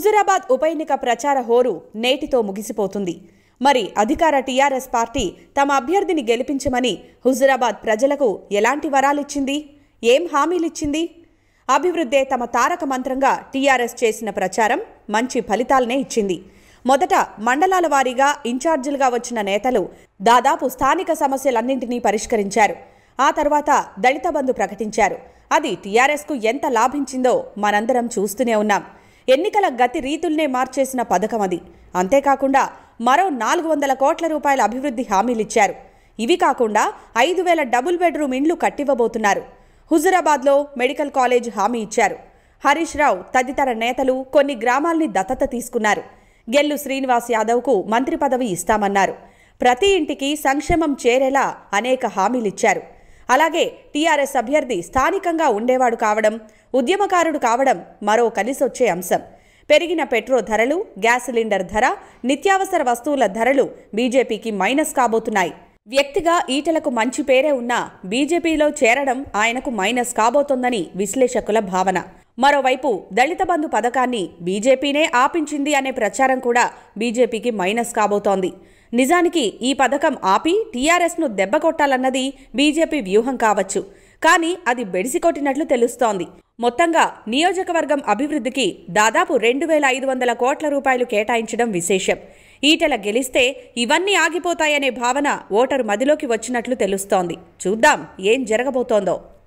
హుజురాబాద్ ఉప ఎన్నిక ప్రచార హోరు నేటితో ముగిసిపోతుంది మరి అధికార టీఆర్ఎస్ పార్టీ తమ అభ్యర్థిని గెలిపించమని హుజురాబాద్ ప్రజలకు ఎలాంటి వరాలిచ్చింది ఏం హామీలిచ్చింది అభివృద్ధే తమ తారక మంత్రంగా టీఆర్ఎస్ చేసిన ప్రచారం మంచి ఫలితాలనే ఇచ్చింది మొదట మండలాల వారీగా ఇన్ఛార్జీలుగా వచ్చిన నేతలు దాదాపు స్థానిక సమస్యలన్నింటినీ పరిష్కరించారు ఆ తర్వాత దళిత బంధు ప్రకటించారు అది టీఆర్ఎస్కు ఎంత లాభించిందో మనందరం చూస్తూనే ఉన్నాం ఎన్నికల గతి రీతుల్నే మార్చేసిన పథకం అది అంతేకాకుండా మరో నాలుగు వందల కోట్ల రూపాయల అభివృద్ధి హామీలిచ్చారు ఇవి కాకుండా ఐదు వేల డబుల్ బెడ్రూమ్ ఇండ్లు కట్టివ్వబోతున్నారు హుజురాబాద్లో మెడికల్ కాలేజ్ హామీ ఇచ్చారు హరీష్ రావు తదితర నేతలు కొన్ని గ్రామాల్ని దత్తత తీసుకున్నారు గెల్లు శ్రీనివాస్ యాదవ్కు మంత్రి పదవి ఇస్తామన్నారు ప్రతి ఇంటికి సంక్షేమం చేరేలా అనేక హామీలిచ్చారు అలాగే టీఆర్ఎస్ అభ్యర్థి స్థానికంగా ఉండేవాడు కావడం ఉద్యమకారుడు కావడం మరో కలిసొచ్చే అంశం పెరిగిన పెట్రో ధరలు గ్యాస్ సిలిండర్ ధర నిత్యావసర వస్తువుల ధరలు బీజేపీకి మైనస్ కాబోతున్నాయి వ్యక్తిగా ఈటలకు మంచి పేరే ఉన్నా బీజేపీలో చేరడం ఆయనకు మైనస్ కాబోతోందని విశ్లేషకుల భావన మరోవైపు దళిత బంధు పథకాన్ని బీజేపీనే ఆపించింది అనే ప్రచారం కూడా బీజేపీకి మైనస్ కాబోతోంది నిజానికి ఈ పథకం ఆపి టీఆర్ఎస్ను దెబ్బకొట్టాలన్నది బీజేపీ వ్యూహం కావచ్చు కానీ అది బెడిసికొట్టినట్లు తెలుస్తోంది మొత్తంగా నియోజకవర్గం అభివృద్ధికి దాదాపు రెండు వేల ఐదు వందల కోట్ల రూపాయలు కేటాయించడం విశేషం ఈటెల గెలిస్తే ఇవన్నీ ఆగిపోతాయనే భావన ఓటరు మదిలోకి వచ్చినట్లు తెలుస్తోంది చూద్దాం ఏం జరగబోతోందో